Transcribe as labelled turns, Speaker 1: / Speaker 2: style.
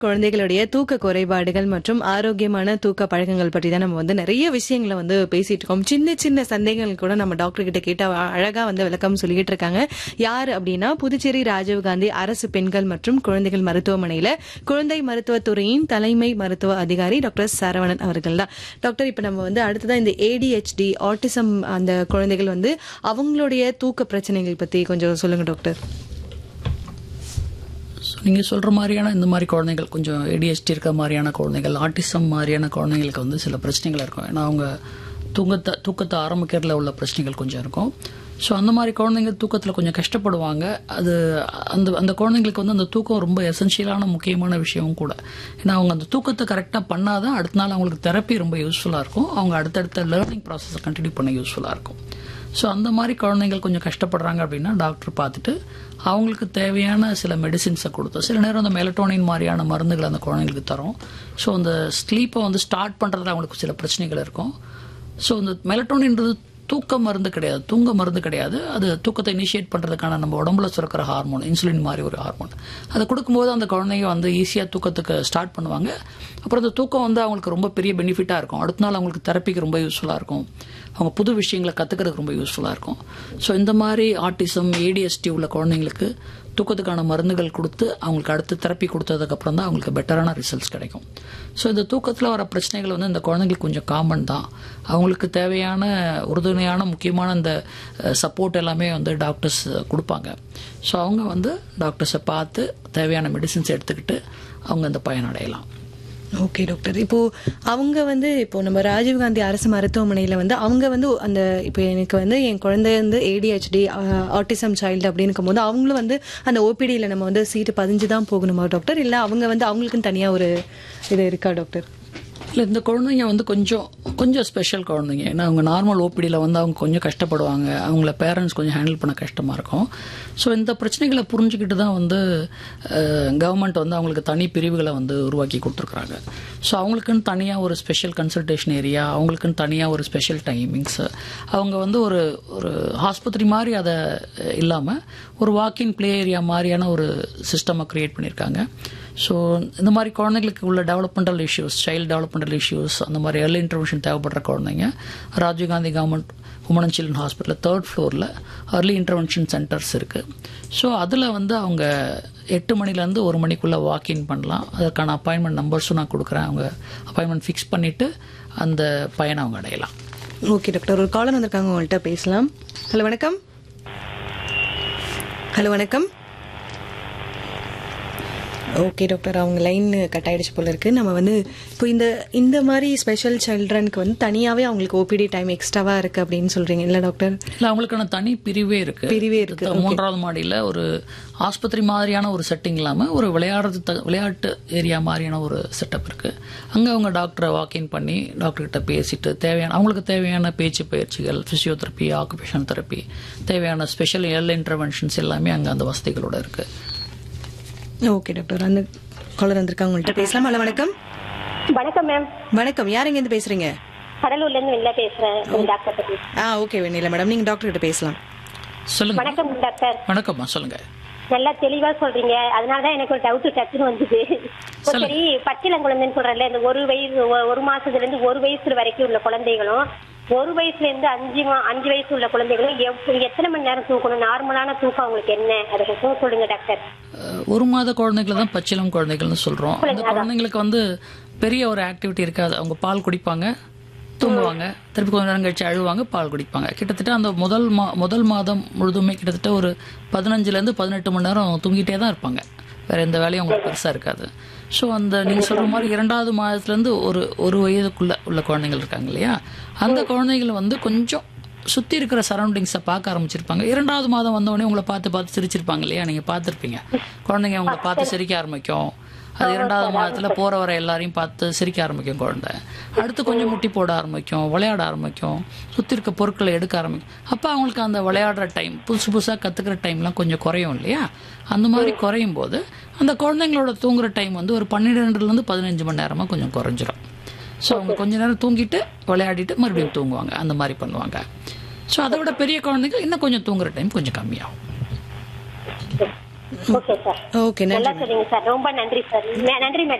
Speaker 1: குழந்தைகளுடைய தூக்க குறைபாடுகள் மற்றும் ஆரோக்கியமான தூக்க பழக்கங்கள் பற்றி தான் நம்ம வந்து நிறைய விஷயங்களை வந்து பேசிட்டு இருக்கோம் சின்ன சின்ன சந்தேகங்கள் கூட நம்ம டாக்டர் கிட்ட கேட்டா அழகா வந்து விளக்கம் சொல்லிட்டு இருக்காங்க யார் அப்படின்னா புதுச்சேரி ராஜீவ்காந்தி அரசு பெண்கள் மற்றும் குழந்தைகள் மருத்துவமனையில குழந்தை மருத்துவத்துறையின் தலைமை மருத்துவ அதிகாரி டாக்டர் சரவணன் அவர்கள் தான் டாக்டர் இப்ப நம்ம வந்து அடுத்ததான் இந்த ஏடிஹெச்டி ஆட்டிசம் அந்த குழந்தைகள் வந்து அவங்களுடைய தூக்க பிரச்சனைகள் பத்தி கொஞ்சம் சொல்லுங்க டாக்டர்
Speaker 2: ஸோ நீங்கள் சொல்கிற மாதிரியான இந்த மாதிரி குழந்தைகள் கொஞ்சம் ஏடிஎஸ்டி இருக்க மாதிரியான குழந்தைகள் ஆட்டிசம் மாதிரியான குழந்தைங்களுக்கு வந்து சில பிரச்சனைகள் இருக்கும் ஏன்னா அவங்க தூங்கத்தை தூக்கத்தை ஆரம்பிக்கிறதுல உள்ள பிரச்சனைகள் கொஞ்சம் இருக்கும் ஸோ அந்த மாதிரி குழந்தைங்க தூக்கத்தில் கொஞ்சம் கஷ்டப்படுவாங்க அது அந்த அந்த குழந்தைங்களுக்கு வந்து அந்த தூக்கம் ரொம்ப எசென்ஷியலான முக்கியமான விஷயமும் கூட ஏன்னா அவங்க அந்த தூக்கத்தை கரெக்டாக பண்ணாதான் அடுத்த நாள் அவங்களுக்கு தெரப்பி ரொம்ப யூஸ்ஃபுல்லாக இருக்கும் அவங்க அடுத்தடுத்த லேர்னிங் ப்ராசஸை கண்டினியூ பண்ண யூஸ்ஃபுல்லாக இருக்கும் ஸோ அந்த மாதிரி குழந்தைகள் கொஞ்சம் கஷ்டப்படுறாங்க அப்படின்னா டாக்டர் பார்த்துட்டு அவங்களுக்கு தேவையான சில மெடிசின்ஸை கொடுத்து சில நேரம் அந்த மெலட்டோனின் மாதிரியான மருந்துகளை அந்த குழந்தைங்களுக்கு தரோம் ஸோ அந்த ஸ்லீப்பை வந்து ஸ்டார்ட் பண்ணுறதுல அவங்களுக்கு சில பிரச்சனைகள் இருக்கும் ஸோ இந்த மெலட்டோனின்றது தூக்க மருந்து கிடையாது தூங்க மருந்து கிடையாது அது தூக்கத்தை இனிஷியேட் பண்ணுறதுக்கான நம்ம உடம்புல சுரக்கிற ஹார்மோன் இன்சுலின் மாதிரி ஒரு ஹார்மோன் அதை கொடுக்கும்போது அந்த குழந்தைங்க வந்து ஈஸியாக தூக்கத்துக்கு ஸ்டார்ட் பண்ணுவாங்க அப்புறம் அந்த தூக்கம் வந்து அவங்களுக்கு ரொம்ப பெரிய பெனிஃபிட்டாக இருக்கும் அடுத்த நாள் அவங்களுக்கு தெரப்பிக்கு ரொம்ப யூஸ்ஃபுல்லாக இருக்கும் அவங்க புது விஷயங்களை கற்றுக்கிறதுக்கு ரொம்ப யூஸ்ஃபுல்லாக இருக்கும் ஸோ இந்த மாதிரி ஆட்டிசம் ஏடிஎஸ்டி உள்ள குழந்தைங்களுக்கு தூக்கத்துக்கான மருந்துகள் கொடுத்து அவங்களுக்கு அடுத்து தெரப்பி கொடுத்ததுக்கப்புறம் தான் அவங்களுக்கு பெட்டரான ரிசல்ட்ஸ் கிடைக்கும் ஸோ இந்த தூக்கத்தில் வர பிரச்சனைகள் வந்து இந்த குழந்தைங்களுக்கு கொஞ்சம் காமன் தான் அவங்களுக்கு தேவையான உறுதுணையான முக்கியமான இந்த சப்போர்ட் எல்லாமே வந்து டாக்டர்ஸ் கொடுப்பாங்க ஸோ அவங்க வந்து டாக்டர்ஸை பார்த்து தேவையான மெடிசின்ஸ் எடுத்துக்கிட்டு அவங்க இந்த பயனடையலாம்
Speaker 1: ஓகே டாக்டர் இப்போ அவங்க வந்து இப்போ நம்ம ராஜீவ்காந்தி அரசு மருத்துவமனையில வந்து அவங்க வந்து அந்த இப்போ எனக்கு வந்து என் குழந்தை வந்து ஏடிஹெச்டி ஆட்டிசம் சைல்டு அப்படின்னு போது அவங்களும் வந்து அந்த ஓபிடியில் நம்ம வந்து சீட்டு பதிஞ்சு தான் போகணுமா டாக்டர் இல்லை அவங்க வந்து அவங்களுக்குன்னு தனியாக ஒரு இது இருக்கா டாக்டர்
Speaker 2: இல்லை இந்த குழந்தைங்க வந்து கொஞ்சம் கொஞ்சம் ஸ்பெஷல் குழந்தைங்க ஏன்னா அவங்க நார்மல் ஓபிடியில் வந்து அவங்க கொஞ்சம் கஷ்டப்படுவாங்க அவங்கள பேரண்ட்ஸ் கொஞ்சம் ஹேண்டில் பண்ண கஷ்டமாக இருக்கும் ஸோ இந்த பிரச்சனைகளை புரிஞ்சுக்கிட்டு தான் வந்து கவர்மெண்ட் வந்து அவங்களுக்கு தனி பிரிவுகளை வந்து உருவாக்கி கொடுத்துருக்குறாங்க ஸோ அவங்களுக்குன்னு தனியாக ஒரு ஸ்பெஷல் கன்சல்டேஷன் ஏரியா அவங்களுக்குன்னு தனியாக ஒரு ஸ்பெஷல் டைமிங்ஸ் அவங்க வந்து ஒரு ஒரு ஆஸ்பத்திரி மாதிரி அதை இல்லாமல் ஒரு வாக்கின் ப்ளே ஏரியா மாதிரியான ஒரு சிஸ்டமை க்ரியேட் பண்ணியிருக்காங்க ஸோ இந்த மாதிரி குழந்தைங்களுக்கு உள்ள developmental issues child developmental issues அந்த மாதிரி ஏர்லி இன்டர்வென்ஷன் தேவைப்படுற குழந்தைங்க Rajiv Gandhi government woman and children ஹாஸ்பிட்டலில் தேர்ட் ஃப்ளோரில் ஏர்லி இன்டர்வென்ஷன் சென்டர்ஸ் இருக்குது ஸோ அதில் வந்து அவங்க எட்டு மணிலேருந்து ஒரு மணிக்குள்ளே வாக்இன் பண்ணலாம் அதற்கான அப்பாயின்மெண்ட் நம்பர்ஸும் நான் கொடுக்குறேன் அவங்க அப்பாயின்மெண்ட் ஃபிக்ஸ் பண்ணிவிட்டு அந்த பயனை அவங்க அடையலாம்
Speaker 1: ஓகே டாக்டர் ஒரு காலர் வந்திருக்காங்க உங்கள்கிட்ட பேசலாம் ஹலோ வணக்கம் ஹலோ வணக்கம் ஓகே டாக்டர் அவங்க லைன் கட் ஆயிடுச்சு போல இருக்கு நம்ம வந்து இப்போ இந்த இந்த மாதிரி ஸ்பெஷல் சில்ட்ரனுக்கு வந்து தனியாவே அவங்களுக்கு ஓபிடி டைம் எக்ஸ்ட்ராவா இருக்கு அப்படின்னு சொல்றீங்க இல்ல டாக்டர்
Speaker 2: இல்லை அவங்களுக்கான தனி பிரிவே இருக்கு
Speaker 1: பிரிவே இருக்கு,
Speaker 2: த- மூன்றாவது மாடியில் ஒரு ஆஸ்பத்திரி மாதிரியான ஒரு செட்டிங் இல்லாமல் ஒரு விளையாடுறது த- விளையாட்டு ஏரியா மாதிரியான ஒரு செட்டப் இருக்கு அங்கே அவங்க டாக்டரை வாக்கின் பண்ணி டாக்டர் கிட்ட பேசிட்டு தேவையான அவங்களுக்கு தேவையான பேச்சு பயிற்சிகள் பிசியோதெரப்பி ஆக்குபேஷன் தெரப்பி தேவையான ஸ்பெஷல் ஏர்லி இன்டர்வென்ஷன்ஸ் எல்லாமே அங்கே அந்த வசதிகளோட இருக்கு
Speaker 1: ஓகே டாக்டர் அந்த காலர் வந்திருக்காங்க உங்கள்கிட்ட பேசலாம் ஹலோ வணக்கம்
Speaker 3: வணக்கம் மேம்
Speaker 1: வணக்கம் யார் எங்க இருந்து பேசுறீங்க
Speaker 3: கடலூர்ல இருந்து வெளில பேசுறேன் உங்க டாக்டர் பத்தி
Speaker 1: ஆ ஓகே வெண்ணில மேடம் நீங்க டாக்டர் கிட்ட பேசலாம்
Speaker 2: சொல்லுங்க
Speaker 3: வணக்கம் டாக்டர்
Speaker 2: வணக்கம்மா சொல்லுங்க
Speaker 3: நல்லா தெளிவா சொல்றீங்க அதனாலதான் எனக்கு ஒரு டவுட் டக்குன்னு வந்தது இப்போ சரி பச்சிளங்குழந்தைன்னு சொல்றேன்ல இந்த ஒரு வயசு ஒ- ஒரு மாசத்துல இருந்து ஒரு வயசு வரைக்கும் உள்ள குழந்தைகளும் ஒரு வயசுல இருந்து அஞ்சு மா- அஞ்சு வயசு உள்ள குழந்தைகளும் எவ்- எத்தனை மணி நேரம் தூக்கணும் நார்மலான தூக்கம் அவங்களுக்கு என்ன அதை கொஞ்சம் சொல்லுங்க டாக்டர்
Speaker 2: அஹ், ஒரு மாத குழந்தைகளை தான் பச்சிளம் குழந்தைகள்னு சொல்றோம் அந்த குழந்தைங்களுக்கு வந்து பெரிய ஒரு ஆக்டிவிட்டி இருக்காது அவங்க பால் குடிப்பாங்க தூங்குவாங்க திருப்பி கொஞ்ச நேரம் கழிச்சு அழுவாங்க பால் குடிப்பாங்க கிட்டத்தட்ட அந்த முதல் மா முதல் மாதம் முழுதுமே கிட்டத்தட்ட ஒரு பதினஞ்சுல இருந்து பதினெட்டு மணி நேரம் தூங்கிட்டே தான் இருப்பாங்க வேற எந்த வேலையும் அவங்களுக்கு பெருசா இருக்காது ஸோ அந்த நீங்க சொல்ற மாதிரி இரண்டாவது மாதத்துல இருந்து ஒரு ஒரு வயதுக்குள்ள உள்ள குழந்தைகள் இருக்காங்க இல்லையா அந்த குழந்தைகள் வந்து கொஞ்சம் சுத்தி இருக்கிற சரௌண்டிங்ஸை பார்க்க ஆரம்பிச்சிருப்பாங்க இரண்டாவது மாதம் வந்த உடனே உங்களை பார்த்து பார்த்து சிரிச்சிருப்பாங்க இல்லையா நீங்க பார்த்துருப்பீங்க குழந்தைங்க உங்களை பார்த்து சிரிக்க ஆரம்பிக்கும் அது இரண்டாவது மாதத்துல போற வர எல்லாரையும் பார்த்து சிரிக்க ஆரம்பிக்கும் குழந்தை அடுத்து கொஞ்சம் முட்டி போட ஆரம்பிக்கும் விளையாட ஆரம்பிக்கும் சுத்தி இருக்க பொருட்களை எடுக்க ஆரம்பிக்கும் அப்ப அவங்களுக்கு அந்த விளையாடுற டைம் புதுசு புதுசா கத்துக்கிற டைம்லாம் கொஞ்சம் குறையும் இல்லையா அந்த மாதிரி குறையும் போது அந்த குழந்தைங்களோட தூங்குற டைம் வந்து ஒரு பன்னிரெண்டுல இருந்து பதினஞ்சு மணி நேரமா கொஞ்சம் குறைஞ்சிரும் ஸோ அவங்க கொஞ்ச நேரம் தூங்கிட்டு விளையாடிட்டு மறுபடியும் தூங்குவாங்க அந்த மாதிரி பண்ணுவாங்க ஸோ அதை விட பெரிய குழந்தைங்க இன்னும் கொஞ்சம் தூங்குற டைம் கொஞ்சம் கம்மியாகும்
Speaker 3: ஓகே சார்
Speaker 1: ஓகே நன்றி
Speaker 3: நல்லா சொன்னீங்க சார் ரொம்ப நன்றி சார் நன்றி மேடம்